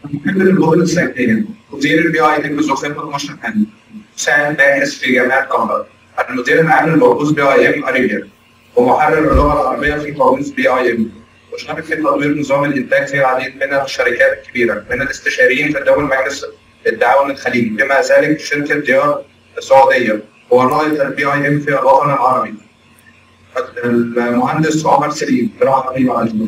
محل المدن السكنيه مدير البي اي ام زوفين 12 محل مساعد باحث في جامعه قنبر المدير العام للبحوث بي اي ام اريبيا ومحرر اللغه العربيه في قاموس بي اي ام واشترك في تطوير نظام الانتاج في العديد من الشركات الكبيره من الاستشاريين في دول مجلس التعاون الخليجي بما ذلك شركه ديار السعوديه ورائد البي اي ام في الوطن العربي المهندس عمر سليم رحمه الله عليه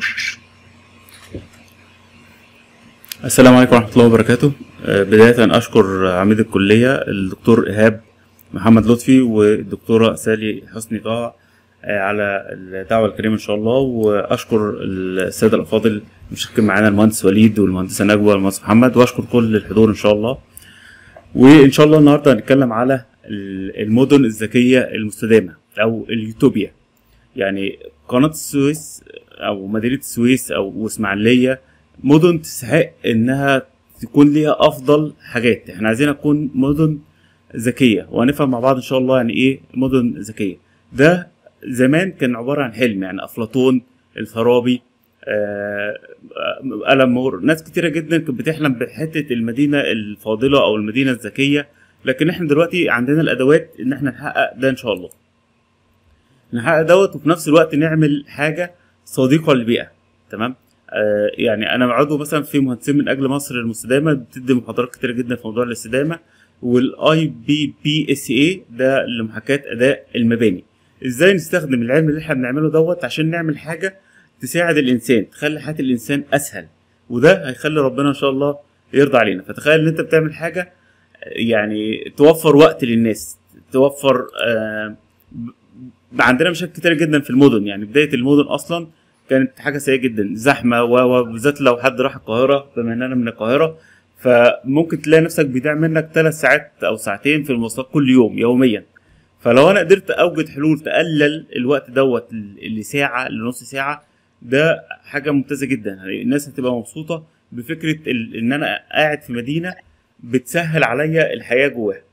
السلام عليكم ورحمة الله وبركاته آه، بداية أشكر عميد الكلية الدكتور إيهاب محمد لطفي والدكتورة سالي حسني طه آه، على الدعوة الكريمة إن شاء الله وأشكر السادة الأفاضل المشاركين معانا المهندس وليد والمهندسة نجوى والمهندس محمد وأشكر كل الحضور إن شاء الله وإن شاء الله النهاردة هنتكلم على المدن الذكية المستدامة أو اليوتوبيا يعني قناة السويس أو مدينة السويس أو إسماعيلية مدن تستحق انها تكون ليها افضل حاجات احنا عايزينها تكون مدن ذكيه وهنفهم مع بعض ان شاء الله يعني ايه مدن ذكيه ده زمان كان عباره عن حلم يعني افلاطون الفارابي آه، آه، ألم مور ناس كتيرة جدا كانت بتحلم بحتة المدينة الفاضلة أو المدينة الذكية لكن احنا دلوقتي عندنا الأدوات إن احنا نحقق ده إن شاء الله نحقق دوت وفي نفس الوقت نعمل حاجة صديقة للبيئة تمام آه، يعني انا عضو مثلا في مهندسين من اجل مصر المستدامه بتدي محاضرات كتير جدا في موضوع الاستدامه والاي بي بي اس اي ده لمحاكاه اداء المباني ازاي نستخدم العلم اللي احنا بنعمله دوت عشان نعمل حاجه تساعد الانسان تخلي حياه الانسان اسهل وده هيخلي ربنا ان شاء الله يرضى علينا فتخيل ان انت بتعمل حاجه يعني توفر وقت للناس توفر آه ب- عندنا مشاكل كتير جدا في المدن يعني بدايه المدن اصلا كانت حاجه سيئه جدا زحمه و- وبالذات لو حد راح القاهره بما ان انا من القاهره فممكن تلاقي نفسك بيضيع منك ثلاث ساعات او ساعتين في المواصلات كل يوم يوميا فلو انا قدرت اوجد حلول تقلل الوقت دوت ل- لساعه لنص ساعه ده حاجه ممتازه جدا يعني الناس هتبقى مبسوطه بفكره ال- ان انا قاعد في مدينه بتسهل عليا الحياه جواها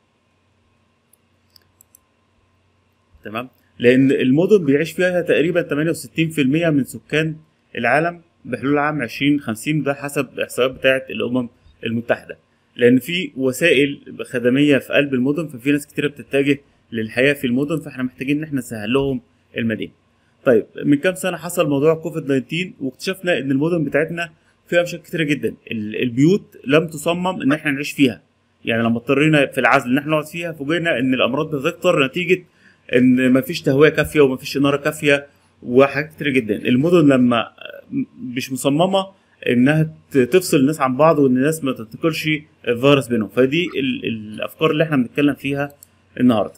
تمام لان المدن بيعيش فيها تقريبا 68% من سكان العالم بحلول عام 2050 ده حسب الاحصائيات بتاعه الامم المتحده لان في وسائل خدميه في قلب المدن ففي ناس كتيره بتتجه للحياه في المدن فاحنا محتاجين ان احنا نسهل لهم المدينه طيب من كام سنه حصل موضوع كوفيد 19 واكتشفنا ان المدن بتاعتنا فيها مشاكل كتيره جدا ال- البيوت لم تصمم ان احنا نعيش فيها يعني لما اضطرينا في العزل ان احنا نقعد فيها فوجئنا ان الامراض بتكتر نتيجه ان مفيش تهويه كافيه ومفيش اناره كافيه وحاجات كتير جدا المدن لما مش مصممه انها ت- تفصل الناس عن بعض وان الناس ما تنتقلش الفيروس بينهم فدي ال- الافكار اللي احنا بنتكلم فيها النهارده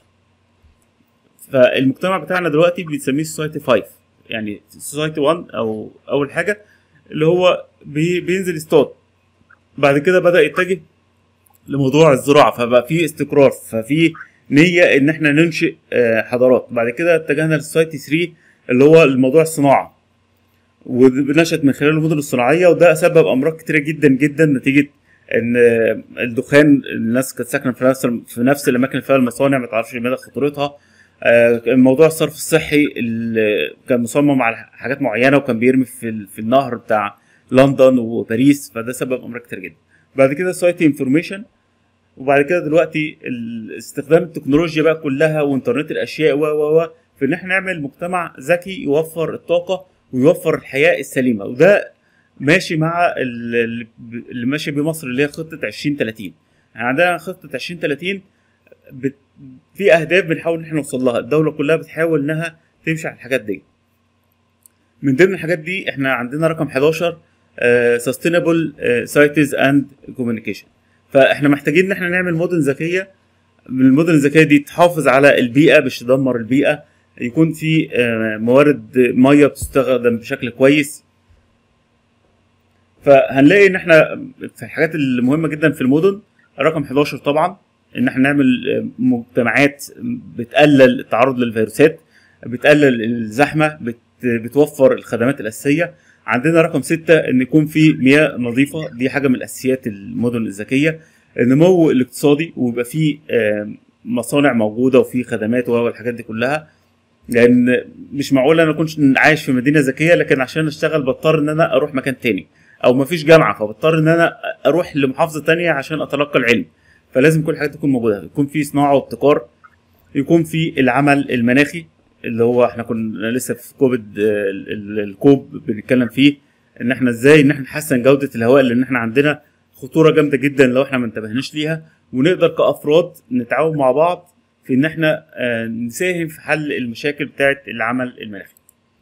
فالمجتمع بتاعنا دلوقتي بنسميه سوسايتي 5 يعني سوسايتي 1 او اول حاجه اللي هو بي بينزل يصطاد بعد كده بدا يتجه لموضوع الزراعه فبقى في استقرار ففي نيه ان احنا ننشئ آه، حضارات بعد كده اتجهنا للسوسايتي 3 اللي هو الموضوع الصناعه ونشأت من خلال المدن الصناعيه وده سبب امراض كتيره جدا جدا نتيجه ان آه، الدخان الناس كانت ساكنه في نفس في نفس الاماكن اللي فيها المصانع ما تعرفش مدى خطورتها آه، موضوع الصرف الصحي اللي كان مصمم على حاجات معينه وكان بيرمي في ال- في النهر بتاع لندن وباريس فده سبب امراض كتير جدا بعد كده سوسايتي انفورميشن وبعد كده دلوقتي ال- استخدام التكنولوجيا بقى كلها وانترنت الاشياء و و و في ان احنا نعمل مجتمع ذكي يوفر الطاقه ويوفر الحياه السليمه وده ماشي مع ال- ال- اللي ماشي بيه مصر اللي هي خطه 2030 احنا عندنا خطه 2030 بت... في اهداف بنحاول ان احنا نوصل لها الدوله كلها بتحاول انها تمشي على الحاجات دي من ضمن الحاجات دي احنا عندنا رقم 11 سستينابل سايتز اند كوميونيكيشن فاحنا محتاجين ان احنا نعمل مدن ذكيه المدن الذكيه دي تحافظ على البيئه مش تدمر البيئه يكون في آه، موارد ميه بتستخدم بشكل كويس فهنلاقي ان احنا في الحاجات المهمه جدا في المدن رقم 11 طبعا ان احنا نعمل آه، مجتمعات بتقلل التعرض للفيروسات بتقلل الزحمه بت بتوفر الخدمات الاساسيه عندنا رقم ستة ان يكون في مياه نظيفه دي حاجه من اساسيات المدن الذكيه النمو الاقتصادي ويبقى في آه، مصانع موجوده وفي خدمات والحاجات دي كلها لان مش معقول انا اكون عايش في مدينه ذكيه لكن عشان اشتغل بضطر ان انا اروح مكان تاني او مفيش جامعه فبضطر ان انا اروح لمحافظه تانية عشان اتلقى العلم فلازم كل الحاجات تكون موجوده يكون في صناعه وابتكار يكون في العمل المناخي اللي هو احنا كنا لسه في كوفيد آه، ال- ال- الكوب بنتكلم فيه ان احنا ازاي ان احنا نحسن جوده الهواء لان احنا عندنا خطوره جامده جدا لو احنا ما انتبهناش ليها ونقدر كافراد نتعاون مع بعض في ان احنا آه، نساهم في حل المشاكل بتاعه العمل المناخي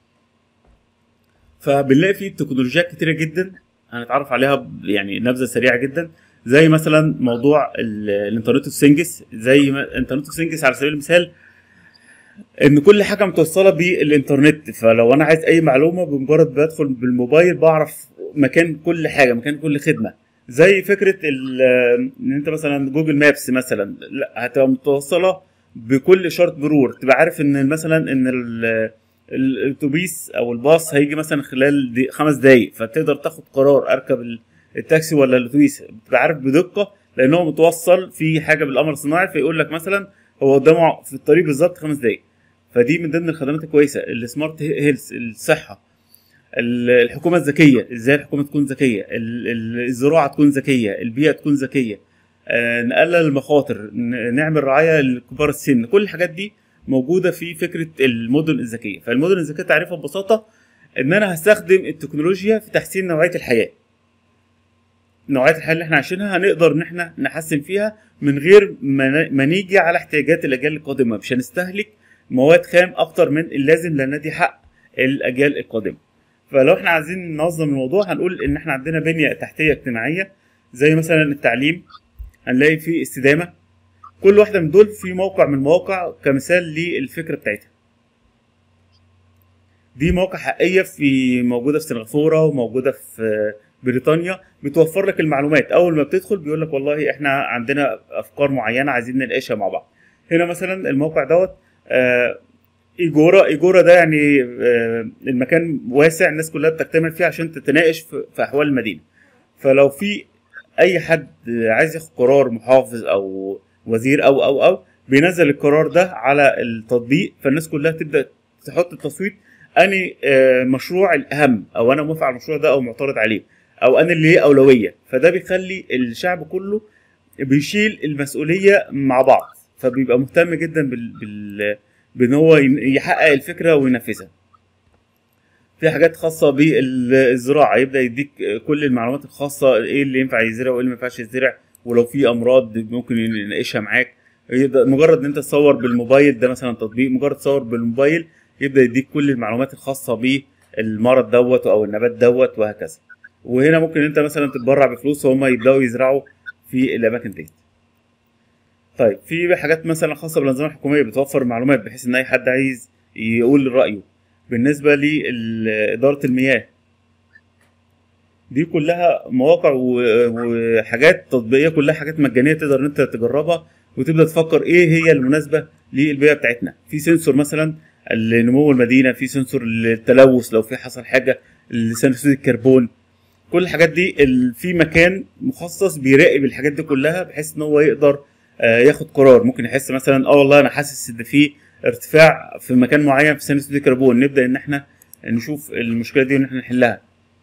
فبنلاقي في تكنولوجيات كتيره جدا هنتعرف عليها ب- يعني نبذه سريعه جدا زي مثلا موضوع ال- الانترنت اوف ثينجز زي ما الانترنت اوف ثينجز على سبيل المثال ان كل حاجه متوصله بالانترنت فلو انا عايز اي معلومه بمجرد بدخل بالموبايل بعرف مكان كل حاجه مكان كل خدمه زي فكره ال- ان انت مثلا جوجل مابس مثلا لا هتبقى متوصله بكل اشاره مرور تبقى عارف ان مثلا ان ال- الاتوبيس او الباص هيجي مثلا خلال دي خمس دقايق فتقدر تاخد قرار اركب ال- التاكسي ولا الاتوبيس بتبقى عارف بدقه لان هو متوصل في حاجه بالقمر الصناعي فيقول لك مثلا هو قدامه في الطريق بالظبط خمس دقايق فدي من ضمن الخدمات الكويسه السمارت هيلث الصحه ال- الحكومه الذكيه ازاي الحكومه تكون ذكيه ال- ال- الزراعه تكون ذكيه البيئه تكون ذكيه آه، نقلل المخاطر ن- نعمل رعايه لكبار السن كل الحاجات دي موجوده في فكره المدن الذكيه فالمدن الذكيه تعريفها ببساطه ان انا هستخدم التكنولوجيا في تحسين نوعيه الحياه نوعيه الحياه اللي احنا عايشينها هنقدر ان احنا نحسن فيها من غير ما ن- ما نيجي على احتياجات الاجيال القادمه مش هنستهلك مواد خام اكتر من اللازم لان دي حق الاجيال القادمه فلو احنا عايزين ننظم الموضوع هنقول ان احنا عندنا بنيه تحتيه اجتماعيه زي مثلا التعليم هنلاقي فيه استدامه كل واحده من دول في موقع من المواقع كمثال للفكره بتاعتها دي مواقع حقيقيه في موجوده في سنغافوره وموجوده في بريطانيا بتوفر لك المعلومات اول ما بتدخل بيقول لك والله احنا عندنا افكار معينه عايزين نناقشها مع بعض هنا مثلا الموقع دوت آه، ايجورا ايجورا ده يعني آه، المكان واسع الناس كلها بتجتمع فيه عشان تتناقش في في احوال المدينه فلو في اي حد عايز ياخد قرار محافظ او وزير او او او بينزل القرار ده على التطبيق فالناس كلها تبدا تحط التصويت اني آه، مشروع الاهم او انا موافق على المشروع ده او معترض عليه او انا اللي ليه اولويه فده بيخلي الشعب كله بيشيل المسؤوليه مع بعض فبيبقى مهتم جدا بال, بال... بان هو ين- يحقق الفكره وينفذها في حاجات خاصه بالزراعه يبدا يديك كل المعلومات الخاصه ايه اللي ينفع يزرع وايه اللي ما ينفعش يزرع ولو في امراض ممكن يناقشها معاك يبدا مجرد ان انت تصور بالموبايل ده مثلا تطبيق مجرد تصور بالموبايل يبدا يديك كل المعلومات الخاصه بالمرض دوت او النبات دوت وهكذا وهنا ممكن انت مثلا تتبرع بفلوس وهم يبداوا يزرعوا في الاماكن دي طيب في حاجات مثلا خاصه بالانظمه الحكوميه بتوفر معلومات بحيث ان اي حد عايز يقول رايه بالنسبه لاداره المياه دي كلها مواقع و- وحاجات تطبيقيه كلها حاجات مجانيه تقدر ان انت تجربها وتبدا تفكر ايه هي المناسبه للبيئه بتاعتنا في سنسور مثلا لنمو المدينه في سنسور للتلوث لو في حصل حاجه لثاني اكسيد الكربون كل الحاجات دي ال- في مكان مخصص بيراقب الحاجات دي كلها بحيث ان هو يقدر آه، ياخد قرار ممكن يحس مثلا اه والله انا حاسس ان في ارتفاع في مكان معين في ثاني اكسيد الكربون نبدا ان احنا نشوف المشكله دي وان احنا نحلها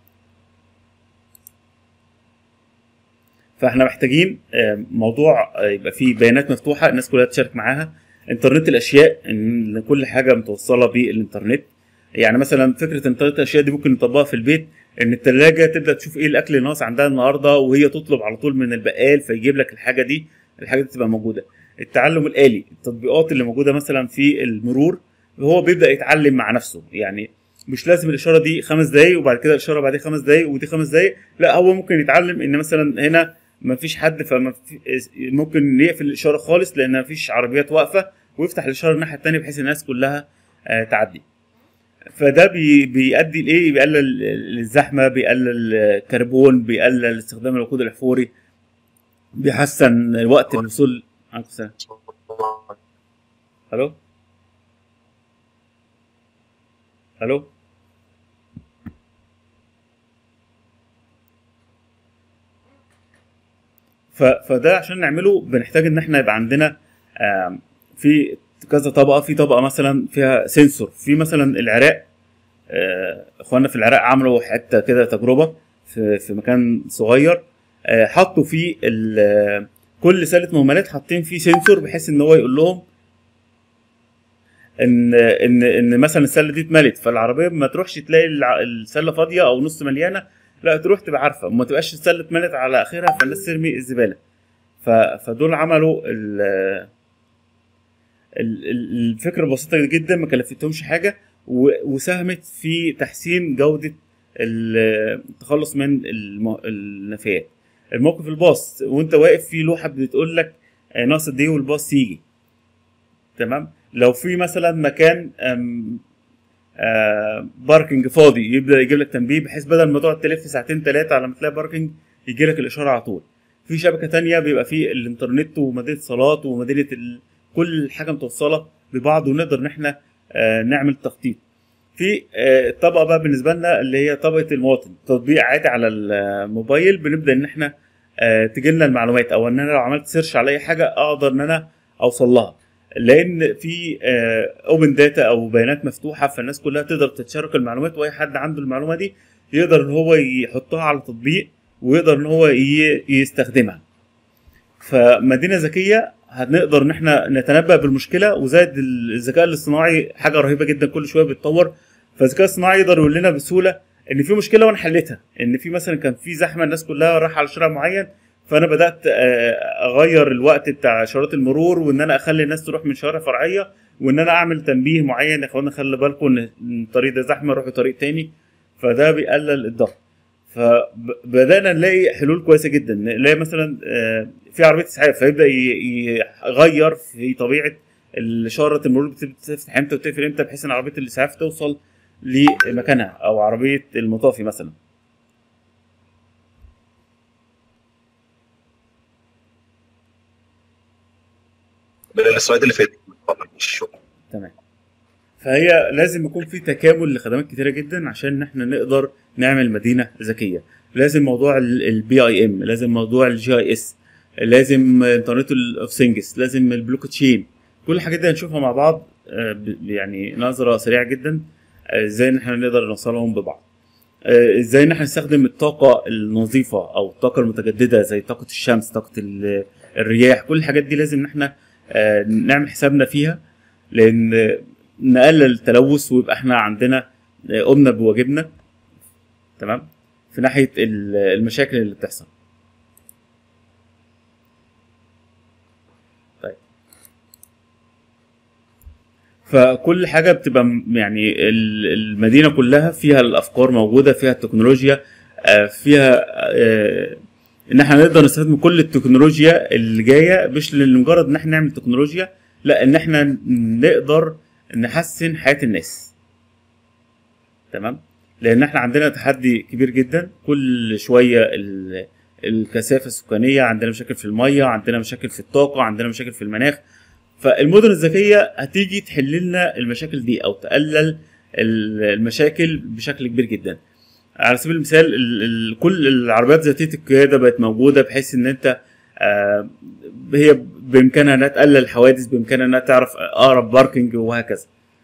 فاحنا محتاجين آه، موضوع آه، يبقى فيه بيانات مفتوحه الناس كلها تشارك معاها انترنت الاشياء ان كل حاجه متوصله بالانترنت يعني مثلا فكره انترنت الاشياء دي ممكن نطبقها في البيت ان الثلاجه تبدا تشوف ايه الاكل اللي ناقص عندها النهارده وهي تطلب على طول من البقال فيجيب لك الحاجه دي الحاجه دي تبقى موجوده التعلم الالي التطبيقات اللي موجوده مثلا في المرور هو بيبدا يتعلم مع نفسه يعني مش لازم الاشاره دي خمس دقايق وبعد كده الاشاره بعدين خمس دقايق ودي خمس دقايق لا هو ممكن يتعلم ان مثلا هنا ما فيش حد فما في ممكن يقفل الاشاره خالص لان ما فيش عربيات واقفه ويفتح الاشاره الناحيه الثانيه بحيث الناس كلها آه، تعدي فده بي بيؤدي لايه بيقلل الزحمه بيقلل الكربون بيقلل استخدام الوقود الاحفوري بيحسن وقت الوصول عليكم السلام الو الو ف... فده عشان نعمله بنحتاج ان احنا يبقى عندنا آم، في كذا طبقه في طبقه مثلا فيها سنسور في مثلا العراق آه، اخواننا في العراق عملوا حته كده تجربه في, في مكان صغير آه، حطوا فيه ال- كل سله مهملات حاطين فيه سنسور بحيث ان هو يقول لهم ان ان ان مثلا السله دي اتملت فالعربيه ما تروحش تلاقي الع- السله فاضيه او نص مليانه لا تروح تبقى عارفه وما تبقاش السله اتملت على اخرها فالناس ترمي الزباله ف- فدول عملوا ال ال- ال- الفكره بسيطه جدا ما كلفتهمش حاجه و- وساهمت في تحسين جوده ال- التخلص من الم- النفايات الموقف الباص وانت واقف في لوحه بتقول لك آه، ناقص قد ايه والباص يجي تمام لو في مثلا مكان أم، آه، باركنج فاضي يبدا يجيب لك تنبيه بحيث بدل ما تقعد تلف ساعتين ثلاثه على ما تلاقي باركنج يجي لك الاشاره على طول في شبكه تانية بيبقى في الانترنت ومدينه اتصالات ومدينه ال... كل حاجه متوصله ببعض ونقدر ان احنا آه، نعمل تخطيط في آه، الطبقه بقى بالنسبه لنا اللي هي طبقه المواطن تطبيق عادي على الموبايل بنبدا ان احنا تجي لنا المعلومات او ان انا لو عملت سيرش على اي حاجه اقدر ان انا اوصل لها لان في اوبن داتا او بيانات مفتوحه فالناس كلها تقدر تتشارك المعلومات واي حد عنده المعلومه دي يقدر ان هو يحطها على تطبيق ويقدر ان هو ي- يستخدمها فمدينه ذكيه هنقدر ان احنا نتنبأ بالمشكله وزائد الذكاء الاصطناعي حاجه رهيبه جدا كل شويه بيتطور فالذكاء الاصطناعي يقدر يقول لنا بسهوله ان في مشكله وانا حليتها ان في مثلا كان في زحمه الناس كلها رايحه على شارع معين فانا بدات آه، اغير الوقت بتاع اشارات المرور وان انا اخلي الناس تروح من شوارع فرعيه وان انا اعمل تنبيه معين يا اخوانا خلي بالكم ان الطريق ده زحمه روحوا طريق تاني فده بيقلل الضغط فبدانا نلاقي حلول كويسه جدا نلاقي مثلا آه، في عربيه اسعاف فيبدا ي- يغير في طبيعه اشاره المرور بتفتح امتى وتقفل امتى بحيث ان عربيه الاسعاف توصل لمكانها او عربيه المطافي مثلا السلايد اللي فات الشغل تمام فهي لازم يكون في تكامل لخدمات كتيره جدا عشان احنا نقدر نعمل مدينه ذكيه لازم موضوع البي اي ام لازم موضوع الجي اي اس لازم انترنت اوف ثينجز لازم البلوك تشين كل الحاجات دي هنشوفها مع بعض آه، ب- يعني نظره سريعه جدا آه، ازاي ان احنا نقدر نوصلهم ببعض آه، ازاي ان احنا نستخدم الطاقه النظيفه او الطاقه المتجدده زي طاقه الشمس طاقه ال- الرياح كل الحاجات دي لازم ان احنا آه، نعمل حسابنا فيها لان نقلل التلوث ويبقى احنا عندنا آه، قمنا بواجبنا تمام في ناحيه ال- المشاكل اللي بتحصل طيب فكل حاجه بتبقى م- يعني ال- المدينه كلها فيها الافكار موجوده فيها التكنولوجيا آه، فيها آه، ان احنا نقدر نستخدم كل التكنولوجيا اللي جايه مش لمجرد ان احنا نعمل تكنولوجيا لا ان احنا نقدر نحسن حياه الناس تمام لان احنا عندنا تحدي كبير جدا كل شويه ال- الكثافه السكانيه عندنا مشاكل في الميه عندنا مشاكل في الطاقه عندنا مشاكل في المناخ فالمدن الذكيه هتيجي تحل لنا المشاكل دي او تقلل ال- المشاكل بشكل كبير جدا على سبيل المثال ال ال كل العربيات ذاتيه القياده بقت موجوده بحيث ان انت آه هي بامكانها انها تقلل الحوادث بامكانها انها تعرف اقرب باركنج وهكذا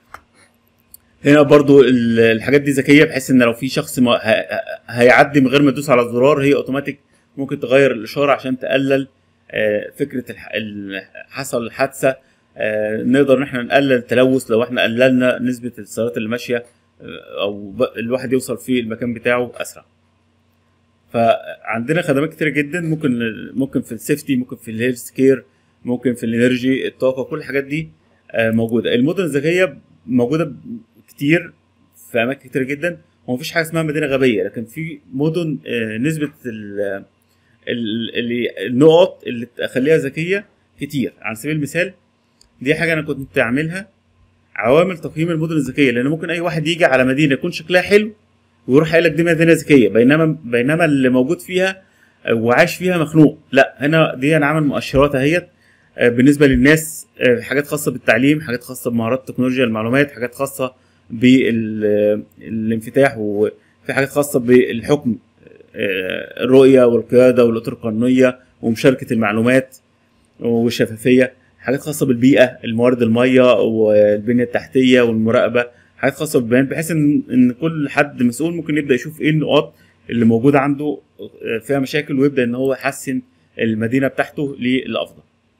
هنا برضو ال- الحاجات دي ذكيه بحيث ان لو في شخص ما ه- هيعدي من غير ما يدوس على الزرار هي اوتوماتيك ممكن تغير الاشاره عشان تقلل آه، فكره الح- ال- حصل حادثه آه، نقدر ان احنا نقلل التلوث لو احنا قللنا نسبه السيارات اللي ماشيه آه، او ب- الواحد يوصل في المكان بتاعه اسرع فعندنا خدمات كتيره جدا ممكن ممكن في السيفتي ممكن في الهيلث كير ممكن في الانرجي الطاقه كل الحاجات دي آه، موجوده المدن الذكيه موجوده كتير في اماكن كتير جدا ومفيش حاجه اسمها مدينه غبيه لكن في مدن آه، نسبه ال- ال- اللي النقط اللي تخليها ذكيه كتير على سبيل المثال دي حاجه انا كنت اعملها عوامل تقييم المدن الذكيه لان ممكن اي واحد يجي على مدينه يكون شكلها حلو ويروح قايل لك دي مدينه ذكيه بينما بينما اللي موجود فيها آه، وعاش فيها مخنوق لا هنا دي انا عامل مؤشرات اهيت آه، بالنسبه للناس آه، حاجات خاصه بالتعليم حاجات خاصه بمهارات تكنولوجيا المعلومات حاجات خاصه بالانفتاح وفي حاجات خاصه بالحكم آه، الرؤيه والقياده والاطر القانونيه ومشاركه المعلومات والشفافيه حاجات خاصه بالبيئه الموارد الميه والبنيه التحتيه والمراقبه حاجات خاصه بالبيان بحيث ان ان كل حد مسؤول ممكن يبدا يشوف ايه النقاط اللي موجوده عنده آه، فيها مشاكل ويبدا ان هو يحسن المدينه بتاعته للافضل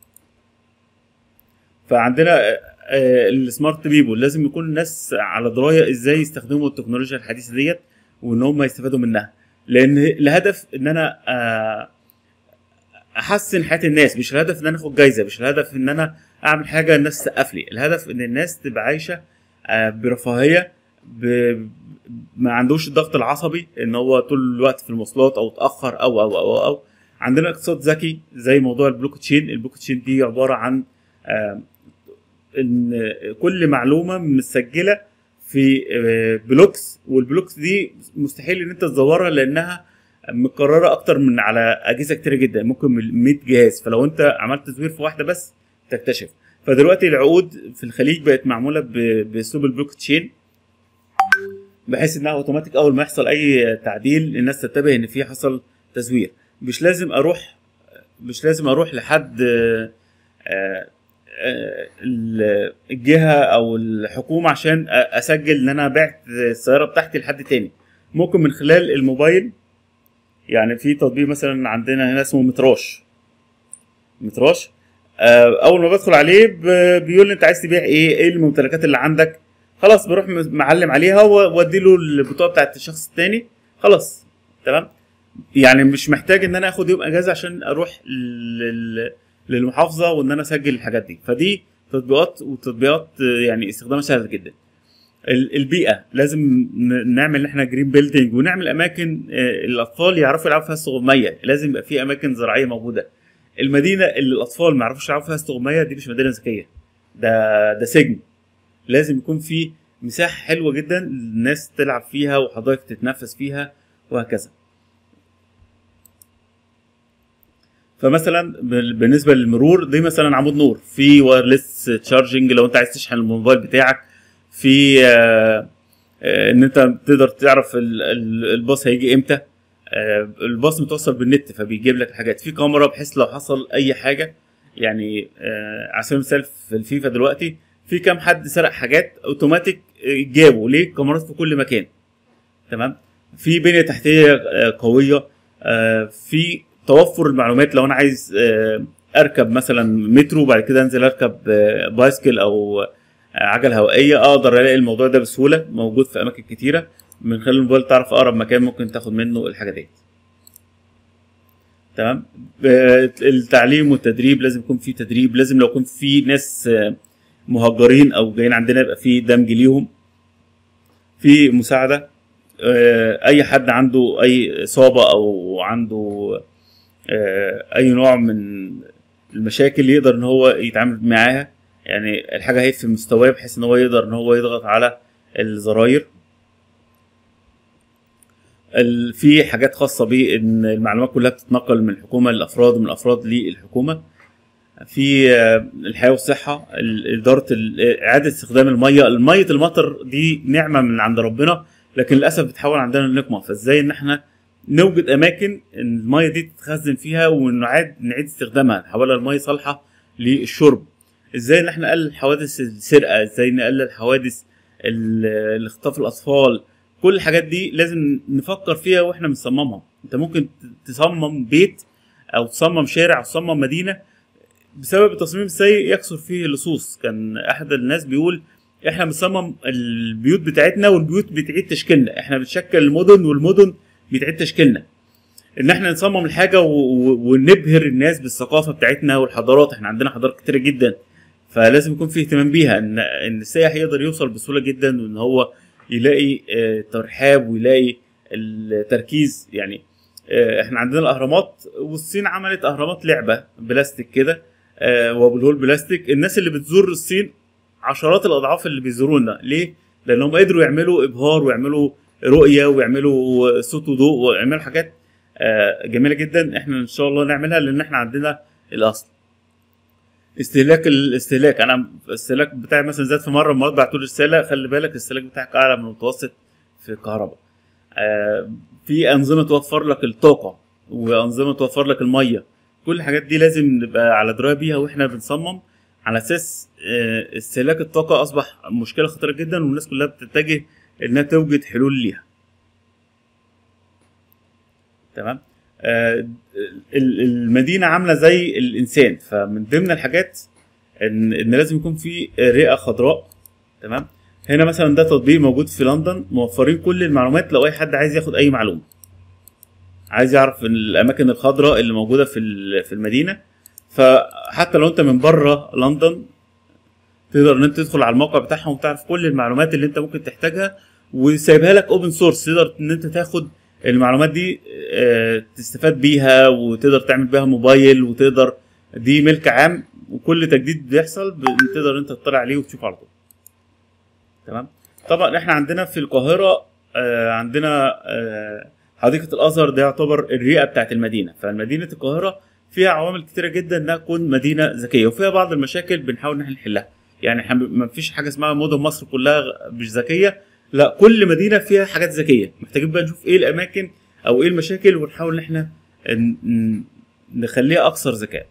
فعندنا آه، آه، السمارت بيبول لازم يكون الناس على درايه ازاي يستخدموا التكنولوجيا الحديثه ديت وان هم يستفادوا منها لان الهدف ان انا آه، احسن حياه الناس مش الهدف ان انا اخد جايزه مش الهدف ان انا اعمل حاجه الناس تسقف لي الهدف ان الناس تبقى عايشه آه، برفاهيه ب... ما عندوش الضغط العصبي ان هو طول الوقت في المواصلات او اتاخر او او او او, أو. عندنا اقتصاد ذكي زي موضوع البلوك تشين البلوك تشين دي عباره عن آه، ان كل معلومه مسجله في آه، بلوكس والبلوكس دي مستحيل ان انت تزورها لانها مكرره اكتر من على اجهزه كتير جدا ممكن من 100 جهاز فلو انت عملت تزوير في واحده بس تكتشف فدلوقتي العقود في الخليج بقت معموله ب- باسلوب البلوك تشين بحيث انها اوتوماتيك اول ما يحصل اي تعديل الناس تنتبه ان في حصل تزوير مش لازم اروح مش لازم اروح لحد آه، آه، آه، ال- الجهه او الحكومه عشان أ- اسجل ان انا بعت السياره بتاعتي لحد تاني ممكن من خلال الموبايل يعني في تطبيق مثلا عندنا هنا اسمه متراش متراش آه، اول ما بدخل عليه ب- بيقول لي انت عايز تبيع ايه ايه الممتلكات اللي عندك خلاص بروح م- معلم عليها و- وادي له البطاقه بتاعت الشخص التاني خلاص تمام يعني مش محتاج ان انا اخد يوم اجازه عشان اروح لل... للمحافظه وان انا اسجل الحاجات دي فدي تطبيقات وتطبيقات آه، يعني استخدامها سهل جدا ال- البيئه لازم ن- نعمل ان احنا جرين بيلدينج ونعمل اماكن آه، الاطفال يعرفوا يلعبوا فيها استغمايه لازم يبقى في اماكن زراعيه موجوده المدينه اللي الاطفال ما يعرفوش يلعبوا فيها استغمايه دي مش مدينه ذكيه ده ده سجن لازم يكون في مساحه حلوه جدا الناس تلعب فيها وحضرتك تتنفس فيها وهكذا فمثلا بال- بالنسبه للمرور دي مثلا عمود نور في وايرلس تشارجنج لو انت عايز تشحن الموبايل بتاعك في آه، آه، ان انت تقدر تعرف ال- ال- الباص هيجي امتى آه، الباص متوصل بالنت فبيجيب لك الحاجات في كاميرا بحيث لو حصل اي حاجه يعني آه، على سبيل المثال في الفيفا دلوقتي في كام حد سرق حاجات اوتوماتيك آه، جابوا ليه كاميرات في كل مكان تمام في بنيه تحتيه آه، قويه آه، في توفر المعلومات لو انا عايز آه، اركب مثلا مترو وبعد كده انزل اركب آه، بايسكل او آه، عجله هوائيه اقدر الاقي الموضوع ده بسهوله موجود في اماكن كتيره من خلال الموبايل تعرف اقرب مكان ممكن تاخد منه الحاجه ديت تمام آه، التعليم والتدريب لازم يكون في تدريب لازم لو يكون في ناس آه، مهجرين او جايين عندنا يبقى في دمج ليهم في مساعده آه، اي حد عنده اي اصابه او عنده آه، اي نوع من المشاكل يقدر ان هو يتعامل معاها يعني الحاجه هي في مستواه بحيث ان هو يقدر ان هو يضغط على الزراير ال- في حاجات خاصه بان المعلومات كلها بتتنقل من الحكومه للافراد ومن الافراد للحكومه في آه، الحياه والصحه ال- اداره ال- اعاده استخدام الميه الميه المطر دي نعمه من عند ربنا لكن للاسف بتحول عندنا لنقمه فازاي ان احنا نوجد اماكن إن الميه دي تتخزن فيها ونعاد نعيد استخدامها نحولها لميه صالحه للشرب ازاي ان احنا نقلل حوادث السرقه ازاي نقلل حوادث ال- الاختطاف الاطفال كل الحاجات دي لازم نفكر فيها واحنا بنصممها انت ممكن تصمم بيت او تصمم شارع او تصمم مدينه بسبب التصميم السيء يكثر فيه اللصوص كان احد الناس بيقول احنا بنصمم البيوت بتاعتنا والبيوت بتعيد تشكيلنا احنا بنشكل المدن والمدن بتعيد تشكيلنا ان احنا نصمم الحاجه و... و... ونبهر الناس بالثقافه بتاعتنا والحضارات احنا عندنا حضارات كتيره جدا فلازم يكون في اهتمام بيها ان ان السائح يقدر يوصل بسهوله جدا وان هو يلاقي آه، ترحاب ويلاقي التركيز يعني آه، احنا عندنا الاهرامات والصين عملت اهرامات لعبه بلاستيك كده آه، وابو الهول بلاستيك الناس اللي بتزور الصين عشرات الاضعاف اللي بيزورونا ليه؟ لانهم قدروا يعملوا ابهار ويعملوا رؤيه ويعملوا صوت وضوء ويعملوا حاجات آه، جميله جدا احنا ان شاء الله نعملها لان احنا عندنا الاصل استهلاك الاستهلاك انا الاستهلاك بتاعي مثلا زاد في مره مرات بعتوا لي رساله خلي بالك الاستهلاك بتاعك اعلى من المتوسط في الكهرباء آه، في انظمه توفر لك الطاقه وانظمه توفر لك الميه كل الحاجات دي لازم نبقى على درايه بيها واحنا بنصمم على اساس آه، استهلاك الطاقه اصبح مشكله خطيره جدا والناس كلها بتتجه انها توجد حلول ليها تمام آه، ال- المدينه عامله زي الانسان فمن ضمن الحاجات ان ان لازم يكون في رئه خضراء تمام هنا مثلا ده تطبيق موجود في لندن موفرين كل المعلومات لو اي حد عايز ياخد اي معلومه عايز يعرف الاماكن الخضراء اللي موجوده في ال- في المدينه فحتى لو انت من بره لندن تقدر ان انت تدخل على الموقع بتاعهم وتعرف كل المعلومات اللي انت ممكن تحتاجها وسايبها لك اوبن سورس تقدر ان انت تاخد المعلومات دي آه، تستفاد بيها وتقدر تعمل بيها موبايل وتقدر دي ملك عام وكل تجديد بيحصل ب- تقدر انت تطلع عليه وتشوفه على طول تمام طبعا احنا عندنا في القاهره آه، عندنا آه، حديقه الازهر ده يعتبر الرئه بتاعت المدينه فمدينه القاهره فيها عوامل كتيره جدا انها تكون مدينه ذكيه وفيها بعض المشاكل بنحاول ان احنا نحلها يعني احنا ما فيش حاجه اسمها مدن مصر كلها غ- مش ذكيه لا كل مدينه فيها حاجات ذكيه محتاجين بقى نشوف ايه الاماكن او ايه المشاكل ونحاول ان احنا ن- ن- نخليها اكثر ذكاء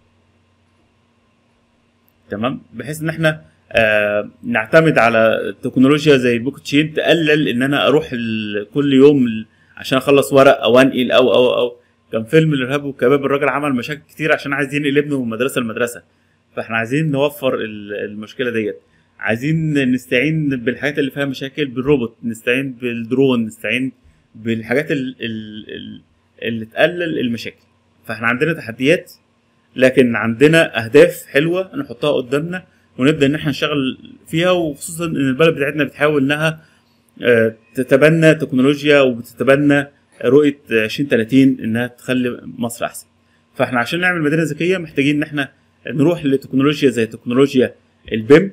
تمام بحيث ان احنا آه نعتمد على تكنولوجيا زي البوك تشين تقلل ان انا اروح ال- كل يوم ال- عشان اخلص ورق او انقل او او او كان فيلم الارهاب والكباب الراجل عمل مشاكل كتير عشان عايز ينقل ابنه من مدرسه لمدرسه فاحنا عايزين نوفر ال- المشكله ديت عايزين نستعين بالحاجات اللي فيها مشاكل بالروبوت نستعين بالدرون نستعين بالحاجات ال- ال- ال- اللي تقلل المشاكل فاحنا عندنا تحديات لكن عندنا اهداف حلوه نحطها قدامنا ونبدا ان احنا نشتغل فيها وخصوصا ان البلد بتاعتنا بتحاول انها آه، تتبنى تكنولوجيا وبتتبنى رؤيه 2030 انها تخلي مصر احسن فاحنا عشان نعمل مدينه ذكيه محتاجين ان احنا نروح لتكنولوجيا زي تكنولوجيا البيم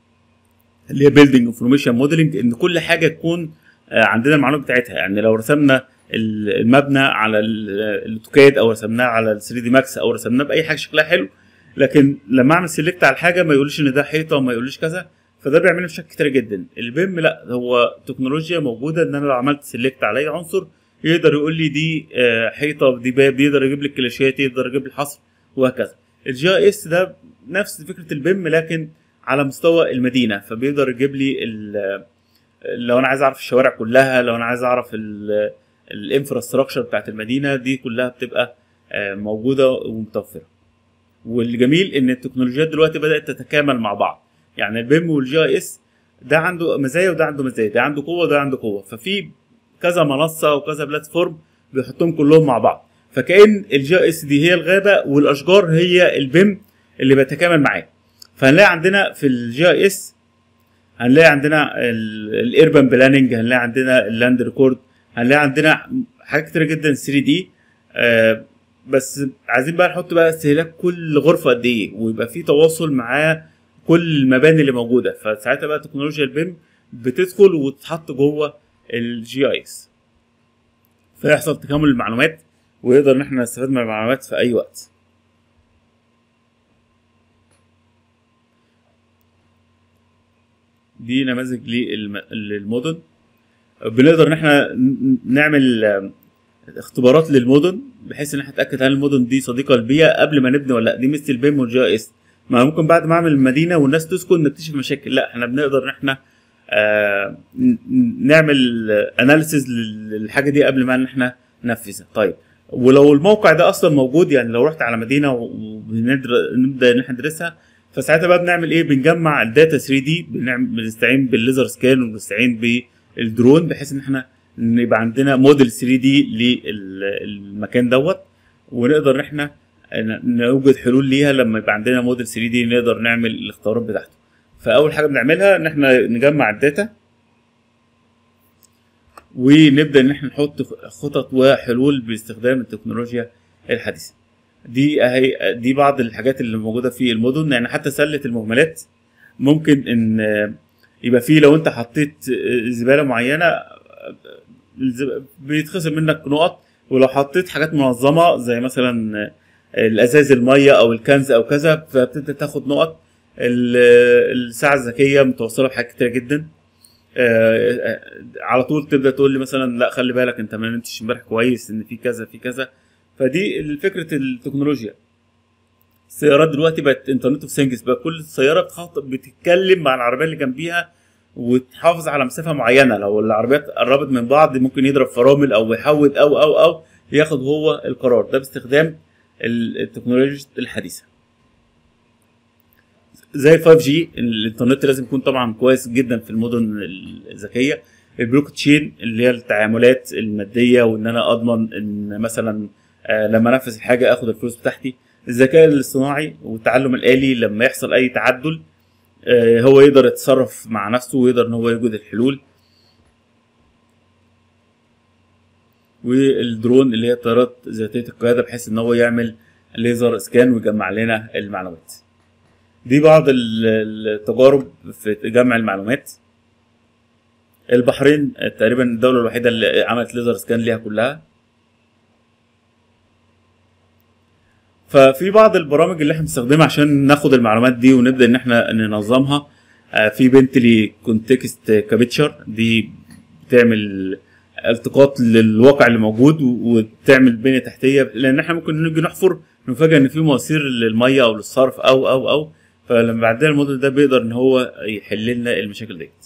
اللي هي بيلدينج انفورميشن موديلنج ان كل حاجه تكون آه، عندنا المعلومات بتاعتها يعني لو رسمنا ال- المبنى على ال- الاوتوكاد او رسمناه على ال 3 دي ماكس او رسمناه باي حاجه شكلها حلو لكن لما اعمل سيلكت على الحاجه ما يقوليش ان ده حيطه وما يقوليش كذا فده بيعمل لي مشاكل كتير جدا البيم لا هو تكنولوجيا موجوده ان انا لو عملت سيلكت على اي عنصر يقدر يقول لي دي آه، حيطه دي باب يقدر يجيب لي الكلاشيات يقدر يجيب لي الحصر وهكذا الجي اي اس ده نفس فكره البيم لكن على مستوى المدينه فبيقدر يجيب لي ال- لو انا عايز اعرف الشوارع كلها لو انا عايز اعرف الانفراستراكشر بتاعت المدينه دي كلها بتبقى آه، موجوده ومتوفره والجميل ان التكنولوجيات دلوقتي بدات تتكامل مع بعض يعني البيم والجي اي اس ده عنده مزايا وده عنده مزايا ده عنده قوه وده عنده قوه ففي كذا منصه وكذا بلاتفورم بيحطهم كلهم مع بعض فكأن الجي اس دي هي الغابه والاشجار هي البيم اللي بيتكامل معاه فهنلاقي عندنا في الجي اس هنلاقي عندنا الايربان بلاننج هنلاقي عندنا اللاند ريكورد هنلاقي عندنا حاجات كتير جدا 3 دي آه بس عايزين بقى نحط بقى استهلاك كل غرفه قد ايه ويبقى في تواصل مع كل المباني اللي موجوده فساعتها بقى تكنولوجيا البيم بتدخل وتتحط جوه الجي اي اس فيحصل تكامل المعلومات ويقدر ان احنا نستفاد من المعلومات في اي وقت دي نماذج للم- للمدن بنقدر ان احنا ن- نعمل آم، اختبارات للمدن بحيث ان احنا نتاكد هل المدن دي صديقه للبيئه قبل ما نبني ولا لا دي مثل البيم والجي اس ما ممكن بعد ما اعمل المدينه والناس تسكن نكتشف مشاكل لا احنا بنقدر ان احنا آه ن- ن- نعمل اناليسز للحاجه دي قبل ما ان احنا ننفذها طيب ولو الموقع ده اصلا موجود يعني لو رحت على مدينه ونبدا ان احنا ندرسها فساعتها بقى بنعمل ايه بنجمع الداتا 3 دي بنعمل بنستعين بالليزر سكان وبنستعين بالدرون بحيث ان احنا ان يبقى عندنا موديل 3 دي للمكان دوت ونقدر ان احنا ن- نوجد حلول ليها لما يبقى عندنا موديل 3 دي نقدر نعمل الاختبارات بتاعته فاول حاجه بنعملها ان احنا نجمع الداتا ونبدا ان احنا نحط خطط وحلول باستخدام التكنولوجيا الحديثه دي اهي دي بعض الحاجات اللي موجوده في المدن يعني حتى سله المهملات ممكن ان يبقى فيه لو انت حطيت زباله معينه الزب- بيتخصم منك نقط ولو حطيت حاجات منظمه زي مثلا الازاز الميه او الكنز او كذا فبتبدا تاخد نقط ال- الساعه الذكيه متوصله بحاجات كتير جدا آه، آه، على طول تبدا تقول لي مثلا لا خلي بالك انت ما نمتش امبارح كويس ان في كذا في كذا فدي فكره التكنولوجيا السيارات دلوقتي بقت انترنت اوف ثينجز بقى كل سياره بتخاطب بتتكلم مع العربيه اللي جنبيها وتحافظ على مسافه معينه لو العربيات قربت من بعض ممكن يضرب فرامل او يحود او او او ياخد هو القرار ده باستخدام ال- التكنولوجيا الحديثه زي ال 5 جي الانترنت لازم يكون طبعا كويس جدا في المدن الذكيه البلوك تشين اللي هي التعاملات الماديه وان انا اضمن ان مثلا آه، لما انفذ الحاجه اخد الفلوس بتاعتي الذكاء الاصطناعي والتعلم الالي لما يحصل اي تعدل آه، هو يقدر يتصرف مع نفسه ويقدر ان هو يوجد الحلول والدرون اللي هي الطيارات ذاتيه القياده بحيث ان هو يعمل ليزر سكان ويجمع لنا المعلومات دي بعض ال- التجارب في جمع المعلومات البحرين تقريبا الدوله الوحيده اللي عملت ليزر سكان ليها كلها ففي بعض البرامج اللي احنا بنستخدمها عشان ناخد المعلومات دي ونبدا ان احنا ننظمها آه، في بنتلي كونتكست كابتشر دي بتعمل التقاط للواقع اللي موجود و- وتعمل بنيه تحتيه لان احنا ممكن نيجي نحفر نفاجئ ان في مواسير للميه او للصرف او او او فلما بعدين الموديل ده بيقدر ان هو يحل لنا المشاكل ديت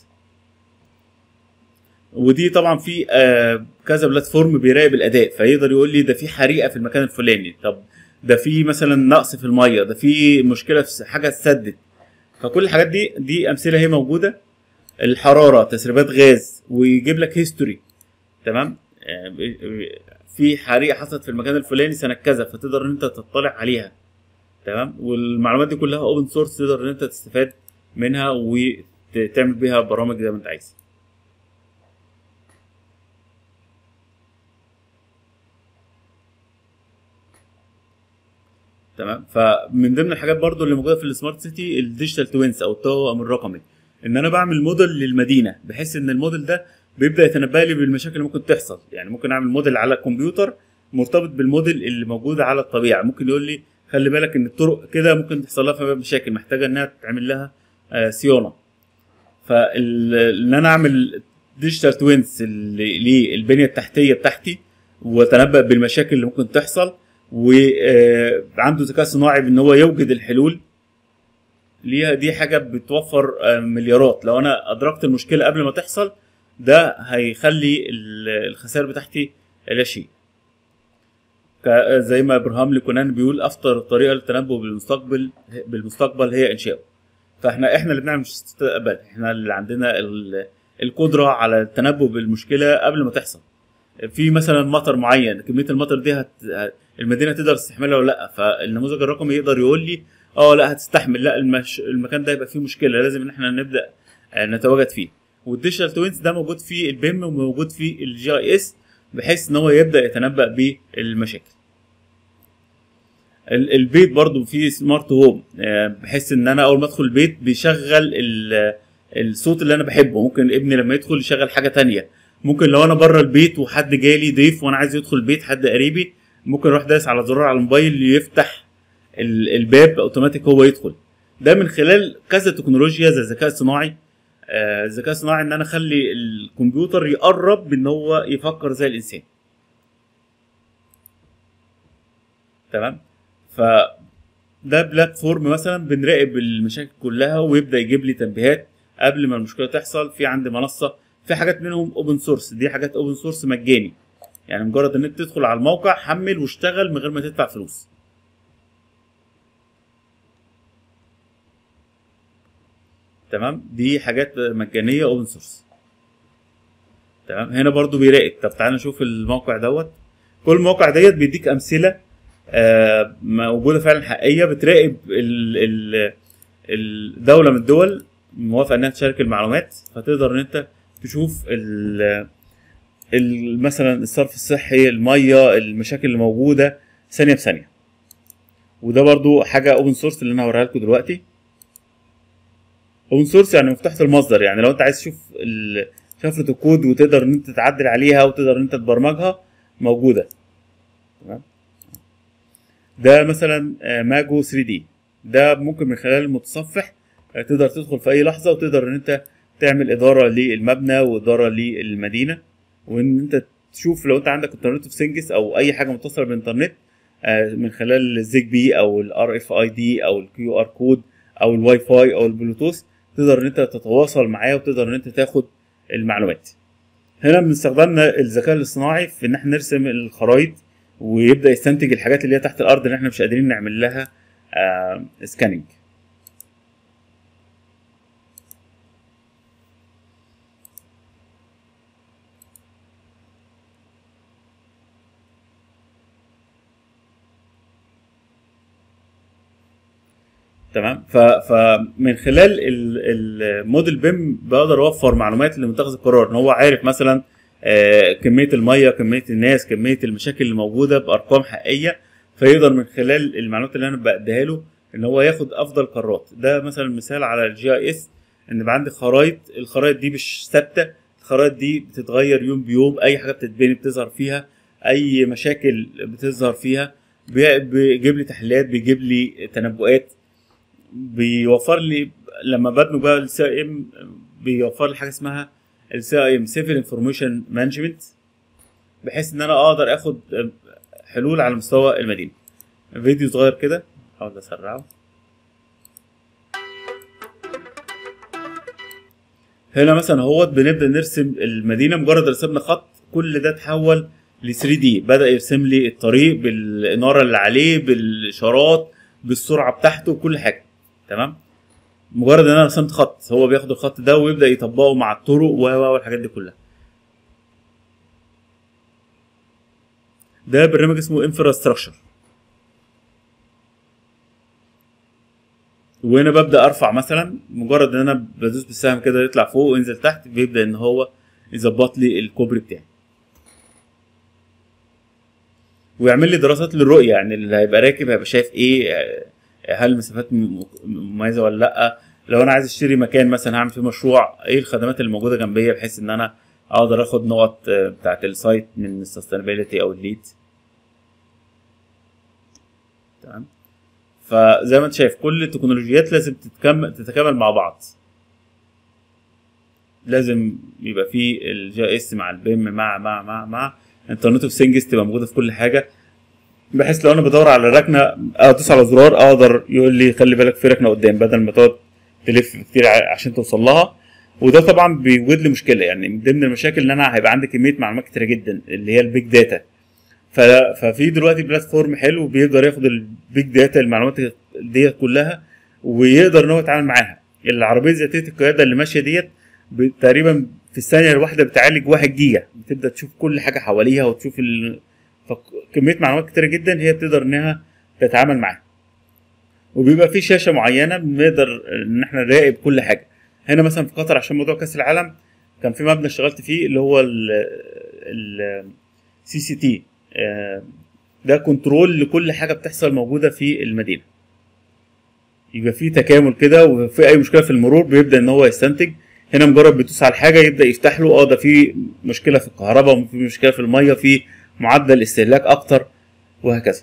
ودي طبعا في آه، كذا بلاتفورم بيراقب الاداء فيقدر يقول لي ده في حريقه في المكان الفلاني طب ده في مثلا نقص في الميه ده في مشكله في حاجه اتسدت فكل الحاجات دي دي امثله هي موجوده الحراره تسريبات غاز ويجيب لك هيستوري تمام آه، ب- ب- في حريقه حصلت في المكان الفلاني سنه كذا فتقدر ان انت تطلع عليها تمام والمعلومات دي كلها اوبن سورس تقدر ان انت تستفاد منها وتعمل بيها برامج زي ما انت عايز تمام فمن ضمن الحاجات برضو اللي موجوده في السمارت سيتي الديجيتال توينز او التوأم الرقمي ان انا بعمل موديل للمدينه بحيث ان الموديل ده بيبدا يتنبأ لي بالمشاكل اللي ممكن تحصل يعني ممكن اعمل موديل على الكمبيوتر مرتبط بالموديل اللي موجود على الطبيعه ممكن يقول لي خلي بالك ان الطرق كده ممكن تحصل لها فيها مشاكل محتاجه انها تعمل لها آه، صيانه فان انا اعمل ديجيتال توينز للبنيه التحتيه بتاعتي واتنبأ بالمشاكل اللي ممكن تحصل وعنده ذكاء صناعي بان هو يوجد الحلول ليها دي حاجه بتوفر آه، مليارات لو انا ادركت المشكله قبل ما تحصل ده هيخلي ال- الخسائر بتاعتي لا شيء ك- زي ما ابراهام لكونان بيقول افضل طريقه للتنبؤ بالمستقبل بالمستقبل هي انشاؤه فاحنا احنا اللي بنعمل مستقبل احنا اللي عندنا ال- القدره على التنبؤ بالمشكله قبل ما تحصل في مثلا مطر معين كميه المطر دي هت... المدينه تقدر تستحملها ولا لا فالنموذج الرقمي يقدر يقول لي اه لا هتستحمل لا المش... المكان ده يبقى فيه مشكله لازم ان احنا نبدا آه، نتواجد فيه والديجيتال توينز ده موجود في البيم وموجود في الجي اي اس بحيث ان هو يبدا يتنبأ بالمشاكل ال- البيت برضو فيه سمارت هوم آه، بحيث ان انا اول ما ادخل البيت بيشغل ال- الصوت اللي انا بحبه ممكن ابني لما يدخل يشغل حاجه تانية ممكن لو انا بره البيت وحد جالي ضيف وانا عايز يدخل البيت حد قريبي ممكن اروح دايس على زرار على الموبايل يفتح ال- الباب اوتوماتيك هو يدخل ده من خلال كذا تكنولوجيا زي الذكاء الصناعي آه، الذكاء الصناعي ان انا اخلي الكمبيوتر يقرب ان هو يفكر زي الانسان تمام ف ده بلاتفورم مثلا بنراقب المشاكل كلها ويبدا يجيب لي تنبيهات قبل ما المشكله تحصل في عندي منصه في حاجات منهم اوبن سورس دي حاجات اوبن سورس مجاني يعني مجرد ان انت تدخل على الموقع حمل واشتغل من غير ما تدفع فلوس تمام دي حاجات مجانيه اوبن سورس تمام هنا برضو بيراقب طب تعالى نشوف الموقع دوت كل المواقع ديت بيديك امثله آه، موجوده فعلا حقيقيه بتراقب ال ال الدوله من الدول موافقه انها تشارك المعلومات فتقدر ان انت تشوف ال ال- مثلا الصرف الصحي الميه المشاكل اللي موجوده ثانيه بثانيه وده برضو حاجه اوبن سورس اللي انا هوريها لكم دلوقتي اوبن سورس يعني مفتاحة المصدر يعني لو انت عايز تشوف ال- شفرة الكود وتقدر ان انت تعدل عليها وتقدر ان انت تبرمجها موجودة تمام ده مثلا آه، ماجو 3 دي ده ممكن من خلال المتصفح آه، تقدر تدخل في اي لحظة وتقدر ان انت تعمل ادارة للمبنى وادارة للمدينة وان انت تشوف لو انت عندك انترنت في سنجس او اي حاجة متصلة بالانترنت آه، من خلال الزيج بي او الار اف اي دي او الكيو ار كود او الواي فاي او البلوتوث تقدر ان انت تتواصل معاه وتقدر ان انت تاخد المعلومات هنا بنستخدمنا الذكاء الاصطناعي في ان احنا نرسم الخرائط ويبدا يستنتج الحاجات اللي هي تحت الارض اللي احنا مش قادرين نعمل لها آه سكاننج تمام ف... فمن خلال ال- الموديل بيم بقدر اوفر معلومات لمتخذ القرار ان هو عارف مثلا آه، كميه الميه كميه الناس كميه المشاكل اللي موجوده بارقام حقيقيه فيقدر من خلال المعلومات اللي انا بديها له ان هو ياخد افضل قرارات ده مثلا مثال على الجي اي اس ان يبقى عندي خرايط الخرايط دي مش ثابته الخرايط دي بتتغير يوم بيوم اي حاجه بتتبني بتظهر فيها اي مشاكل بتظهر فيها بي- بيجيب لي تحليلات بيجيب لي تنبؤات بيوفر لي لما بدمج بقى السي اي ام بيوفر لي حاجه اسمها السي اي ام سيفل انفورميشن مانجمنت بحيث ان انا اقدر اخد حلول على مستوى المدينه فيديو صغير كده احاول اسرعه هنا مثلا اهوت بنبدا نرسم المدينه مجرد رسمنا خط كل ده اتحول ل 3 دي بدا يرسم لي الطريق بالاناره اللي عليه بالاشارات بالسرعه بتاعته كل حاجه تمام مجرد ان انا رسمت خط هو بياخد الخط ده ويبدا يطبقه مع الطرق و و والحاجات دي كلها ده برنامج اسمه انفراستراكشر وهنا ببدا ارفع مثلا مجرد ان انا بدوس بالسهم كده يطلع فوق وينزل تحت بيبدا ان هو يظبط لي الكوبري بتاعي ويعمل لي دراسات للرؤيه يعني اللي هيبقى راكب هيبقى شايف ايه آه، هل المسافات م- مميزه ولا لا لو انا عايز اشتري مكان مثلا هعمل فيه مشروع ايه الخدمات اللي موجوده جنبيه بحيث ان انا اقدر اخد نقط آه، بتاعت السايت من السستينابيلتي او الليد تمام فزي ما انت شايف كل التكنولوجيات لازم تتكمل تتكامل مع بعض لازم يبقى في الجي اس مع البيم مع مع مع مع انترنت اوف ثينجز تبقى موجوده في كل حاجه بحيث لو انا بدور على ركنه ادوس على زرار اقدر يقول لي خلي بالك في ركنه قدام بدل ما تقعد تلف كتير ع- عشان توصل لها وده طبعا بيوجد لي مشكله يعني من ضمن المشاكل ان انا هيبقى عندي كميه معلومات كتيره جدا اللي هي البيج داتا ف- ففي دلوقتي بلاتفورم حلو بيقدر ياخد البيج داتا المعلومات ديت كلها ويقدر ان هو يتعامل معاها العربيه ذاتيه القياده اللي ماشيه ديت ب- تقريبا في الثانيه الواحده بتعالج 1 جيجا بتبدا تشوف كل حاجه حواليها وتشوف ال... فكميه معلومات كتيره جدا هي بتقدر انها تتعامل معاها وبيبقى في شاشه معينه بنقدر ان احنا نراقب كل حاجه هنا مثلا في قطر عشان موضوع كاس العالم كان في مبنى اشتغلت فيه اللي هو ال سي سي تي ده كنترول لكل حاجه بتحصل موجوده في المدينه يبقى في تكامل كده وفي اي مشكله في المرور بيبدا ان هو يستنتج هنا مجرد بتدوس على الحاجه يبدا يفتح له اه ده في مشكله في الكهرباء في مشكله في الميه في معدل استهلاك اكتر وهكذا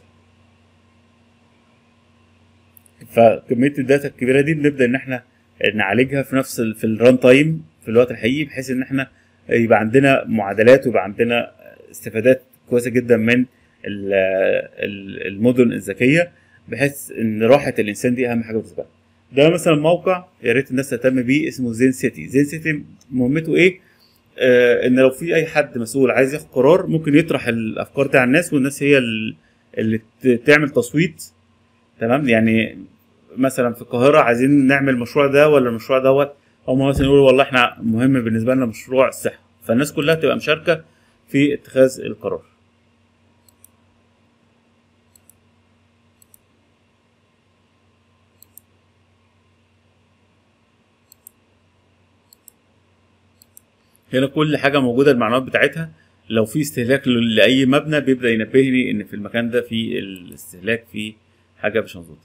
فكميه الداتا الكبيره دي بنبدا ان احنا نعالجها في نفس ال- في الران تايم في الوقت الحقيقي بحيث ان احنا يبقى عندنا معادلات ويبقى عندنا استفادات كويسه جدا من ال- ال- المدن الذكيه بحيث ان راحه الانسان دي اهم حاجه بالنسبه له. ده مثلا موقع يا ريت الناس تهتم بيه اسمه زين سيتي زين سيتي مهمته ايه آه ان لو في اي حد مسؤول عايز ياخد قرار ممكن يطرح الافكار دي على الناس والناس هي ال- اللي ت- تعمل تصويت تمام يعني مثلا في القاهره عايزين نعمل المشروع ده ولا المشروع دوت هم مثلا يقولوا والله احنا مهم بالنسبه لنا مشروع الصحه فالناس كلها تبقى مشاركه في اتخاذ القرار هنا كل حاجه موجوده المعلومات بتاعتها لو في استهلاك ل- لاي مبنى بيبدا ينبهني ان في المكان ده في الاستهلاك في حاجه مش مظبوطه